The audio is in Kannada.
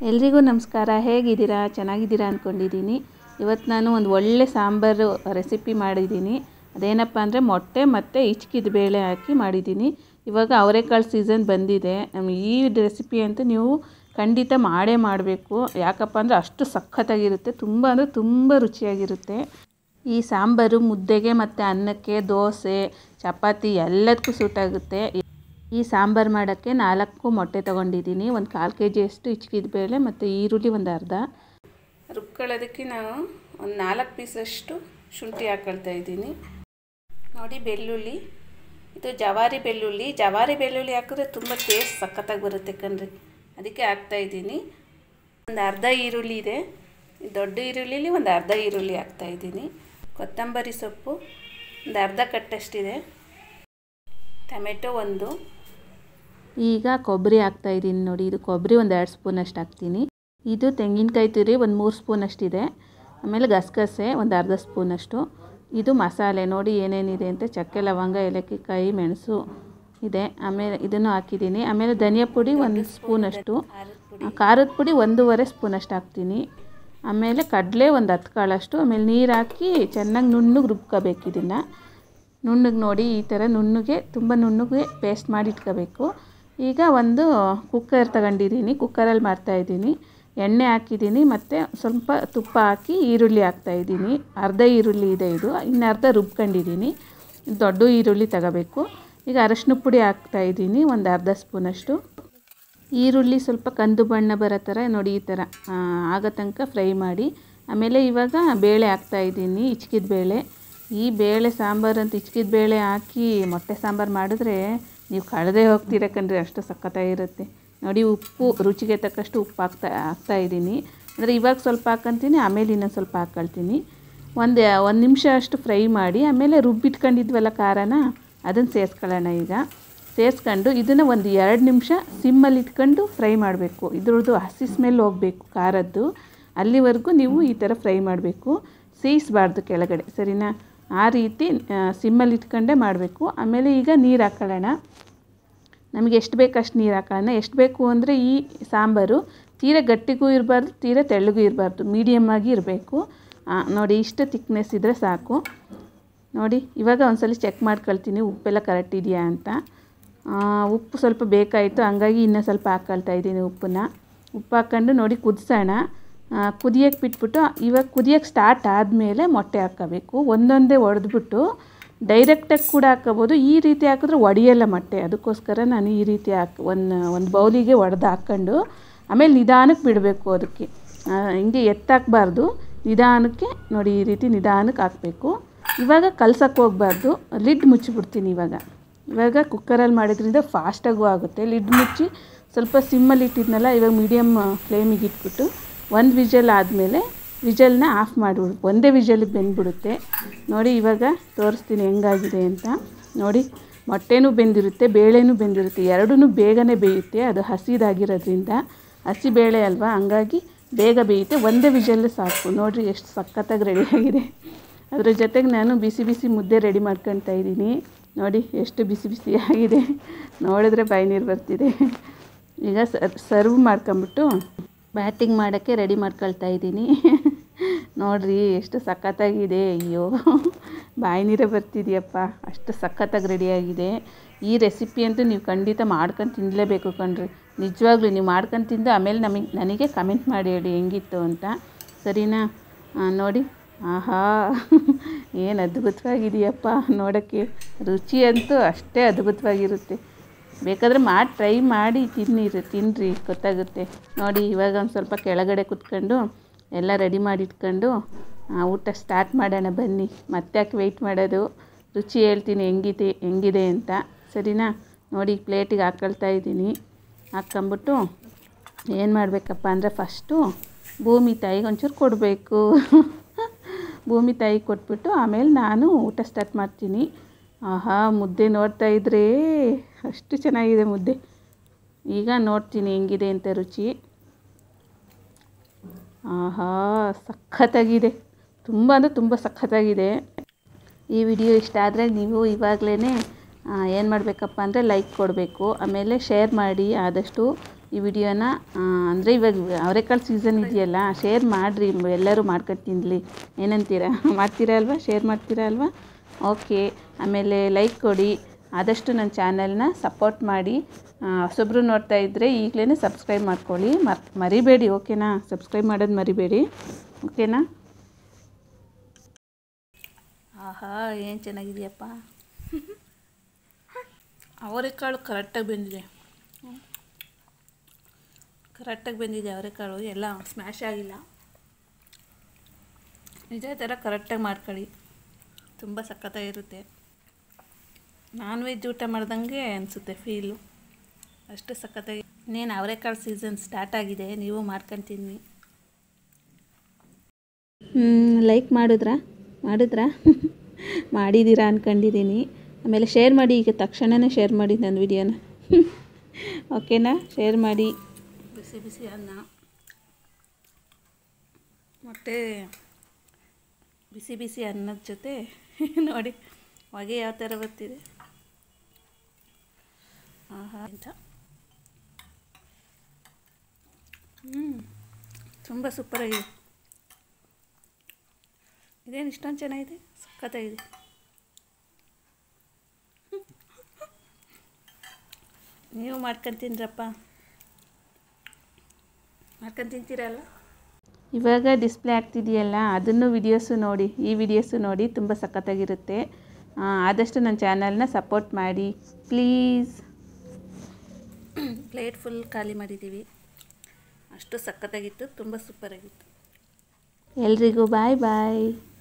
ಎಲ್ರಿಗೂ ನಮಸ್ಕಾರ ಹೇಗಿದ್ದೀರಾ ಚೆನ್ನಾಗಿದ್ದೀರಾ ಅಂದ್ಕೊಂಡಿದ್ದೀನಿ ಇವತ್ತು ನಾನು ಒಂದು ಒಳ್ಳೆ ಸಾಂಬಾರು ರೆಸಿಪಿ ಮಾಡಿದ್ದೀನಿ ಅದೇನಪ್ಪ ಅಂದರೆ ಮೊಟ್ಟೆ ಮತ್ತು ಹಿಚ್ಕಿದ ಬೇಳೆ ಹಾಕಿ ಮಾಡಿದ್ದೀನಿ ಇವಾಗ ಅವರೆಕಾಳು ಸೀಸನ್ ಬಂದಿದೆ ನಮ್ಗೆ ಈ ರೆಸಿಪಿ ಅಂತೂ ನೀವು ಖಂಡಿತ ಮಾಡೇ ಮಾಡಬೇಕು ಯಾಕಪ್ಪ ಅಂದರೆ ಅಷ್ಟು ಸಖತ್ತಾಗಿರುತ್ತೆ ತುಂಬ ಅಂದರೆ ತುಂಬ ರುಚಿಯಾಗಿರುತ್ತೆ ಈ ಸಾಂಬಾರು ಮುದ್ದೆಗೆ ಮತ್ತು ಅನ್ನಕ್ಕೆ ದೋಸೆ ಚಪಾತಿ ಎಲ್ಲದಕ್ಕೂ ಸೂಟ್ ಆಗುತ್ತೆ ಈ ಸಾಂಬಾರು ಮಾಡೋಕ್ಕೆ ನಾಲ್ಕು ಮೊಟ್ಟೆ ತೊಗೊಂಡಿದ್ದೀನಿ ಒಂದು ಕಾಲು ಕೆ ಜಿಯಷ್ಟು ಹಿಚ್ಕಿದ ಬೇಳೆ ಮತ್ತು ಈರುಳ್ಳಿ ಒಂದು ಅರ್ಧ ರುಬ್ಕೊಳ್ಳೋದಕ್ಕೆ ನಾವು ಒಂದು ನಾಲ್ಕು ಪೀಸಷ್ಟು ಶುಂಠಿ ಹಾಕೊಳ್ತಾ ಇದ್ದೀನಿ ನೋಡಿ ಬೆಳ್ಳುಳ್ಳಿ ಇದು ಜವಾರಿ ಬೆಳ್ಳುಳ್ಳಿ ಜವಾರಿ ಬೆಳ್ಳುಳ್ಳಿ ಹಾಕಿದ್ರೆ ತುಂಬ ಟೇಸ್ಟ್ ಸಖತ್ತಾಗಿ ಬರುತ್ತೆ ಕಣ್ರಿ ಅದಕ್ಕೆ ಹಾಕ್ತಾಯಿದ್ದೀನಿ ಒಂದು ಅರ್ಧ ಈರುಳ್ಳಿ ಇದೆ ದೊಡ್ಡ ಈರುಳ್ಳಿಲಿ ಒಂದು ಅರ್ಧ ಈರುಳ್ಳಿ ಹಾಕ್ತಾಯಿದ್ದೀನಿ ಕೊತ್ತಂಬರಿ ಸೊಪ್ಪು ಒಂದು ಅರ್ಧ ಕಟ್ಟಷ್ಟಿದೆ ಟೊಮೆಟೊ ಒಂದು ಈಗ ಕೊಬ್ಬರಿ ಹಾಕ್ತಾಯಿದ್ದೀನಿ ನೋಡಿ ಇದು ಕೊಬ್ಬರಿ ಒಂದು ಎರಡು ಸ್ಪೂನಷ್ಟು ಹಾಕ್ತೀನಿ ಇದು ತೆಂಗಿನಕಾಯಿ ತುರಿ ಒಂದು ಮೂರು ಸ್ಪೂನಷ್ಟಿದೆ ಆಮೇಲೆ ಗಸಗಸೆ ಒಂದು ಅರ್ಧ ಸ್ಪೂನಷ್ಟು ಇದು ಮಸಾಲೆ ನೋಡಿ ಏನೇನಿದೆ ಅಂತ ಚಕ್ಕೆ ಲವಂಗ ಏಲಕ್ಕಿ ಕಾಯಿ ಮೆಣಸು ಇದೆ ಆಮೇಲೆ ಇದನ್ನು ಹಾಕಿದ್ದೀನಿ ಆಮೇಲೆ ಧನಿಯಾ ಪುಡಿ ಒಂದು ಸ್ಪೂನಷ್ಟು ಖಾರದ ಪುಡಿ ಒಂದೂವರೆ ಸ್ಪೂನಷ್ಟು ಹಾಕ್ತೀನಿ ಆಮೇಲೆ ಕಡಲೆ ಒಂದು ಹತ್ತು ಕಾಳಷ್ಟು ಆಮೇಲೆ ನೀರು ಹಾಕಿ ಚೆನ್ನಾಗಿ ನುಣ್ಣಗೆ ರುಬ್ಕೋಬೇಕು ಇದನ್ನು ನುಣ್ಣಗೆ ನೋಡಿ ಈ ಥರ ನುಣ್ಣಗೆ ತುಂಬ ನುಣ್ಣಗೆ ಪೇಸ್ಟ್ ಮಾಡಿ ಇಟ್ಕೋಬೇಕು ಈಗ ಒಂದು ಕುಕ್ಕರ್ ತಗೊಂಡಿದ್ದೀನಿ ಕುಕ್ಕರಲ್ಲಿ ಮಾಡ್ತಾಯಿದ್ದೀನಿ ಎಣ್ಣೆ ಹಾಕಿದ್ದೀನಿ ಮತ್ತು ಸ್ವಲ್ಪ ತುಪ್ಪ ಹಾಕಿ ಈರುಳ್ಳಿ ಹಾಕ್ತಾಯಿದ್ದೀನಿ ಅರ್ಧ ಈರುಳ್ಳಿ ಇದೆ ಇದು ಇನ್ನು ಅರ್ಧ ರುಬ್ಕೊಂಡಿದ್ದೀನಿ ದೊಡ್ಡ ಈರುಳ್ಳಿ ತಗೋಬೇಕು ಈಗ ಅರಶಿನ ಪುಡಿ ಹಾಕ್ತಾಯಿದ್ದೀನಿ ಒಂದು ಅರ್ಧ ಸ್ಪೂನಷ್ಟು ಈರುಳ್ಳಿ ಸ್ವಲ್ಪ ಕಂದು ಬಣ್ಣ ಬರೋ ಥರ ನೋಡಿ ಈ ಥರ ಆಗೋ ತನಕ ಫ್ರೈ ಮಾಡಿ ಆಮೇಲೆ ಇವಾಗ ಬೇಳೆ ಹಾಕ್ತಾಯಿದ್ದೀನಿ ಹಿಚ್ಕಿದ ಬೇಳೆ ಈ ಬೇಳೆ ಸಾಂಬಾರು ಅಂತ ಹಿಚ್ಕಿದ ಬೇಳೆ ಹಾಕಿ ಮೊಟ್ಟೆ ಸಾಂಬಾರು ಮಾಡಿದ್ರೆ ನೀವು ಕಳೆದೇ ಹೋಗ್ತೀರ ಕಣ್ರಿ ಅಷ್ಟು ಸಖತ್ತಾಗಿರುತ್ತೆ ನೋಡಿ ಉಪ್ಪು ರುಚಿಗೆ ತಕ್ಕಷ್ಟು ಉಪ್ಪು ಹಾಕ್ತಾ ಹಾಕ್ತಾಯಿದ್ದೀನಿ ಅಂದರೆ ಇವಾಗ ಸ್ವಲ್ಪ ಹಾಕ್ಕೊಂತೀನಿ ಆಮೇಲೆ ಇನ್ನೊಂದು ಸ್ವಲ್ಪ ಹಾಕ್ಕೊಳ್ತೀನಿ ಒಂದು ಒಂದು ನಿಮಿಷ ಅಷ್ಟು ಫ್ರೈ ಮಾಡಿ ಆಮೇಲೆ ರುಬ್ಬಿಟ್ಕೊಂಡಿದ್ವಲ್ಲ ಖಾರನ ಅದನ್ನು ಸೇರಿಸ್ಕೊಳ್ಳೋಣ ಈಗ ಸೇರಿಸ್ಕೊಂಡು ಇದನ್ನು ಒಂದು ಎರಡು ನಿಮಿಷ ಸಿಮ್ಮಲ್ಲಿ ಇಟ್ಕೊಂಡು ಫ್ರೈ ಮಾಡಬೇಕು ಇದ್ರದ್ದು ಹಸಿ ಸ್ಮೆಲ್ ಹೋಗಬೇಕು ಖಾರದ್ದು ಅಲ್ಲಿವರೆಗೂ ನೀವು ಈ ಥರ ಫ್ರೈ ಮಾಡಬೇಕು ಸೇಯಿಸಬಾರ್ದು ಕೆಳಗಡೆ ಸರಿನಾ ಆ ರೀತಿ ಸಿಮ್ಮಲ್ಲಿ ಇಟ್ಕೊಂಡೇ ಮಾಡಬೇಕು ಆಮೇಲೆ ಈಗ ನೀರು ಹಾಕೊಳ್ಳೋಣ ನಮಗೆ ಎಷ್ಟು ಬೇಕು ಅಷ್ಟು ನೀರು ಹಾಕೋಣ ಎಷ್ಟು ಬೇಕು ಅಂದರೆ ಈ ಸಾಂಬಾರು ತೀರ ಗಟ್ಟಿಗೂ ಇರಬಾರ್ದು ತೀರ ತೆಳ್ಳಗೂ ಇರಬಾರ್ದು ಮೀಡಿಯಮ್ ಆಗಿ ಇರಬೇಕು ನೋಡಿ ಇಷ್ಟು ತಿಕ್ನೆಸ್ ಇದ್ದರೆ ಸಾಕು ನೋಡಿ ಇವಾಗ ಒಂದ್ಸಲ ಚೆಕ್ ಮಾಡ್ಕೊಳ್ತೀನಿ ಉಪ್ಪೆಲ್ಲ ಕರೆಕ್ಟ್ ಇದೆಯಾ ಅಂತ ಉಪ್ಪು ಸ್ವಲ್ಪ ಬೇಕಾಯಿತು ಹಂಗಾಗಿ ಇನ್ನೂ ಸ್ವಲ್ಪ ಹಾಕ್ಕೊಳ್ತಾ ಇದ್ದೀನಿ ಉಪ್ಪನ್ನ ಉಪ್ಪು ಹಾಕ್ಕೊಂಡು ನೋಡಿ ಕುದಿಸೋಣ ಕುದಿಯೋಕ್ಕೆ ಬಿಟ್ಬಿಟ್ಟು ಇವಾಗ ಕುದಿಯೋಕ್ಕೆ ಸ್ಟಾರ್ಟ್ ಆದಮೇಲೆ ಮೊಟ್ಟೆ ಹಾಕ್ಕೋಬೇಕು ಒಂದೊಂದೇ ಒಡೆದ್ಬಿಟ್ಟು ಡೈರೆಕ್ಟಾಗಿ ಕೂಡ ಹಾಕ್ಕೋಬೋದು ಈ ರೀತಿ ಹಾಕಿದ್ರೆ ಒಡೆಯಲ್ಲ ಮೊಟ್ಟೆ ಅದಕ್ಕೋಸ್ಕರ ನಾನು ಈ ರೀತಿ ಹಾಕಿ ಒಂದು ಒಂದು ಬೌಲಿಗೆ ಒಡೆದು ಹಾಕ್ಕೊಂಡು ಆಮೇಲೆ ನಿಧಾನಕ್ಕೆ ಬಿಡಬೇಕು ಅದಕ್ಕೆ ಹಿಂಗೆ ಎತ್ತಾಕಬಾರ್ದು ನಿಧಾನಕ್ಕೆ ನೋಡಿ ಈ ರೀತಿ ನಿಧಾನಕ್ಕೆ ಹಾಕಬೇಕು ಇವಾಗ ಕಲ್ಸಕ್ಕೆ ಹೋಗಬಾರ್ದು ಲಿಡ್ ಮುಚ್ಚಿಬಿಡ್ತೀನಿ ಇವಾಗ ಇವಾಗ ಕುಕ್ಕರಲ್ಲಿ ಮಾಡಿದ್ರಿಂದ ಫಾಸ್ಟಾಗೂ ಆಗುತ್ತೆ ಲಿಡ್ ಮುಚ್ಚಿ ಸ್ವಲ್ಪ ಸಿಮ್ಮಲ್ಲಿ ಇಟ್ಟಿದ್ನಲ್ಲ ಇವಾಗ ಮೀಡಿಯಮ್ ಫ್ಲೇಮಿಗೆ ಇಟ್ಬಿಟ್ಟು ಒಂದು ವಿಜಲ್ ಆದಮೇಲೆ ವಿಜಲ್ನ ಆಫ್ ಮಾಡಿಬಿಡು ಒಂದೇ ವಿಜಲಿಗೆ ಬೆಂದ್ಬಿಡುತ್ತೆ ನೋಡಿ ಇವಾಗ ತೋರಿಸ್ತೀನಿ ಹೆಂಗಾಗಿದೆ ಅಂತ ನೋಡಿ ಮೊಟ್ಟೆನೂ ಬೆಂದಿರುತ್ತೆ ಬೇಳೆನೂ ಬೆಂದಿರುತ್ತೆ ಎರಡೂ ಬೇಗನೆ ಬೇಯುತ್ತೆ ಅದು ಹಸಿದಾಗಿರೋದ್ರಿಂದ ಹಸಿ ಬೇಳೆ ಅಲ್ವಾ ಹಂಗಾಗಿ ಬೇಗ ಬೇಯುತ್ತೆ ಒಂದೇ ವಿಜಲ್ ಸಾಕು ನೋಡಿರಿ ಎಷ್ಟು ಸಖತ್ತಾಗಿ ರೆಡಿಯಾಗಿದೆ ಅದ್ರ ಜೊತೆಗೆ ನಾನು ಬಿಸಿ ಬಿಸಿ ಮುದ್ದೆ ರೆಡಿ ಮಾಡ್ಕೊಳ್ತಾ ಇದ್ದೀನಿ ನೋಡಿ ಎಷ್ಟು ಬಿಸಿ ಬಿಸಿ ಆಗಿದೆ ನೋಡಿದ್ರೆ ಬಾಯಿ ನೀರು ಬರ್ತಿದೆ ಈಗ ಸರ್ವ್ ಮಾಡ್ಕೊಂಬಿಟ್ಟು ಬ್ಯಾಟಿಂಗ್ ಮಾಡೋಕ್ಕೆ ರೆಡಿ ಮಾಡ್ಕೊಳ್ತಾ ಇದ್ದೀನಿ ನೋಡಿರಿ ಎಷ್ಟು ಸಖತ್ತಾಗಿದೆ ಅಯ್ಯೋ ಬಾಯಿ ನೀರೇ ಬರ್ತಿದೆಯಪ್ಪ ಅಷ್ಟು ಸಖತ್ತಾಗಿ ರೆಡಿಯಾಗಿದೆ ಈ ರೆಸಿಪಿ ಅಂತೂ ನೀವು ಖಂಡಿತ ಮಾಡ್ಕೊಂಡು ತಿನ್ನಲೇಬೇಕು ಕಣ್ರಿ ನಿಜವಾಗ್ಲೂ ನೀವು ಮಾಡ್ಕೊಂಡು ತಿಂದು ಆಮೇಲೆ ನಮಗೆ ನನಗೆ ಕಮೆಂಟ್ ಮಾಡಿ ಹೇಳಿ ಹೆಂಗಿತ್ತು ಅಂತ ಸರಿನಾ ನೋಡಿ ಆಹಾ ಏನು ಅದ್ಭುತವಾಗಿದೆಯಪ್ಪ ನೋಡೋಕ್ಕೆ ರುಚಿ ಅಂತೂ ಅಷ್ಟೇ ಅದ್ಭುತವಾಗಿರುತ್ತೆ ಬೇಕಾದರೆ ಮಾಡಿ ಟ್ರೈ ಮಾಡಿ ತಿನ್ನಿರಿ ತಿನ್ನಿರಿ ಗೊತ್ತಾಗುತ್ತೆ ನೋಡಿ ಇವಾಗ ಒಂದು ಸ್ವಲ್ಪ ಕೆಳಗಡೆ ಕುತ್ಕೊಂಡು ಎಲ್ಲ ರೆಡಿ ಮಾಡಿ ಇಟ್ಕೊಂಡು ಊಟ ಸ್ಟಾರ್ಟ್ ಮಾಡೋಣ ಬನ್ನಿ ಮತ್ತೆ ಯಾಕೆ ವೆಯ್ಟ್ ಮಾಡೋದು ರುಚಿ ಹೇಳ್ತೀನಿ ಹೆಂಗಿದೆ ಹೆಂಗಿದೆ ಅಂತ ಸರಿನಾ ನೋಡಿ ಪ್ಲೇಟಿಗೆ ಹಾಕ್ಕೊಳ್ತಾ ಇದ್ದೀನಿ ಹಾಕ್ಕೊಂಬಿಟ್ಟು ಏನು ಮಾಡಬೇಕಪ್ಪ ಅಂದರೆ ಫಸ್ಟು ಭೂಮಿ ತಾಯಿಗೆ ಒಂಚೂರು ಕೊಡಬೇಕು ಭೂಮಿ ತಾಯಿಗೆ ಕೊಟ್ಬಿಟ್ಟು ಆಮೇಲೆ ನಾನು ಊಟ ಸ್ಟಾರ್ಟ್ ಮಾಡ್ತೀನಿ ಆಹಾ ಮುದ್ದೆ ನೋಡ್ತಾ ಇದ್ದರೆ ಅಷ್ಟು ಚೆನ್ನಾಗಿದೆ ಮುದ್ದೆ ಈಗ ನೋಡ್ತೀನಿ ಹೆಂಗಿದೆ ಅಂತ ರುಚಿ ಆಹಾ ಸಖತ್ತಾಗಿದೆ ತುಂಬ ಅಂದರೆ ತುಂಬ ಸಖತ್ತಾಗಿದೆ ಈ ವಿಡಿಯೋ ಇಷ್ಟ ಆದರೆ ನೀವು ಇವಾಗಲೇ ಏನು ಮಾಡಬೇಕಪ್ಪ ಅಂದರೆ ಲೈಕ್ ಕೊಡಬೇಕು ಆಮೇಲೆ ಶೇರ್ ಮಾಡಿ ಆದಷ್ಟು ಈ ವಿಡಿಯೋನ ಅಂದರೆ ಇವಾಗ ಅವರೆಕಾಳು ಸೀಸನ್ ಇದೆಯಲ್ಲ ಶೇರ್ ಮಾಡಿರಿ ಎಲ್ಲರೂ ಮಾಡ್ಕೊಂಡು ತಿನ್ನಲಿ ಏನಂತೀರಾ ಮಾಡ್ತೀರಾ ಅಲ್ವಾ ಶೇರ್ ಮಾಡ್ತೀರಾ ಅಲ್ವಾ ಓಕೆ ಆಮೇಲೆ ಲೈಕ್ ಕೊಡಿ ಆದಷ್ಟು ನನ್ನ ಚಾನಲ್ನ ಸಪೋರ್ಟ್ ಮಾಡಿ ಆ, ಹೊಸಬ್ರು ನೋಡ್ತಾ ಇದ್ದರೆ ಈಗಲೇ ಸಬ್ಸ್ಕ್ರೈಬ್ ಮಾಡ್ಕೊಳ್ಳಿ ಮರ್ ಮರಿಬೇಡಿ ಓಕೆನಾ ಸಬ್ಸ್ಕ್ರೈಬ್ ಮಾಡೋದು ಮರಿಬೇಡಿ ಓಕೆನಾ ಆಹಾ ಏನು ಚೆನ್ನಾಗಿದೆಯಪ್ಪ ಅವರೆಕಾಳು ಕರೆಕ್ಟಾಗಿ ಬೆಂದಿದೆ ಕರೆಕ್ಟಾಗಿ ಬೆಂದಿದೆ ಅವರೆಕಾಳು ಎಲ್ಲ ಸ್ಮ್ಯಾಶ್ ಆಗಿಲ್ಲ ಇದೇ ಥರ ಕರೆಕ್ಟಾಗಿ ಮಾಡ್ಕೊಳ್ಳಿ ತುಂಬ ಸಖತ್ತಾಗಿರುತ್ತೆ ನಾನ್ ವೆಜ್ ಊಟ ಮಾಡ್ದಂಗೆ ಅನಿಸುತ್ತೆ ಫೀಲು ಅಷ್ಟು ಸಖತ್ತಾಗಿ ಇನ್ನೇನು ಅವರೆಕಾಳು ಸೀಸನ್ ಸ್ಟಾರ್ಟ್ ಆಗಿದೆ ನೀವು ಮಾಡ್ಕೊಂಡು ತಿನ್ನಿ ಲೈಕ್ ಮಾಡಿದ್ರಾ ಮಾಡಿದ್ರಾ ಮಾಡಿದ್ದೀರಾ ಅಂದ್ಕೊಂಡಿದ್ದೀನಿ ಆಮೇಲೆ ಶೇರ್ ಮಾಡಿ ಈಗ ತಕ್ಷಣವೇ ಶೇರ್ ಮಾಡಿ ನನ್ನ ವಿಡಿಯೋನ ಓಕೆನಾ ಶೇರ್ ಮಾಡಿ ಬಿಸಿ ಬಿಸಿ ಅನ್ನ ಮತ್ತು ಬಿಸಿ ಬಿಸಿ ಅನ್ನದ ಜೊತೆ ನೋಡಿ ಹೊಗೆ ಯಾವ ಥರ ಬರ್ತಿದೆ ಆಹಾ ಅಂತ ಹ್ಞೂ ತುಂಬ ಸೂಪರಾಗಿದೆ ಇದೇನು ಇಷ್ಟೊಂದು ಚೆನ್ನಾಗಿದೆ ಸಖತ್ತಾಗಿದೆ ನೀವು ಮಾಡ್ಕೊಂಡು ತಿನ್ರಪ್ಪ ಮಾಡ್ಕೊಂಡು ತಿಂತೀರಲ್ಲ ಇವಾಗ ಡಿಸ್ಪ್ಲೇ ಆಗ್ತಿದೆಯಲ್ಲ ಅದನ್ನು ವಿಡಿಯೋಸು ನೋಡಿ ಈ ವಿಡಿಯೋಸು ನೋಡಿ ತುಂಬ ಸಖತ್ತಾಗಿರುತ್ತೆ ಆ, ಆದಷ್ಟು ನನ್ನ ಚಾನಲ್ನ ಸಪೋರ್ಟ್ ಮಾಡಿ ಪ್ಲೀಸ್ ಪ್ಲೇಟ್ ಫುಲ್ ಖಾಲಿ ಮಾಡಿದ್ದೀವಿ ಅಷ್ಟು ಸಖತ್ತಾಗಿತ್ತು ತುಂಬ ಸೂಪರಾಗಿತ್ತು ಎಲ್ರಿಗೂ ಬಾಯ್ ಬಾಯ್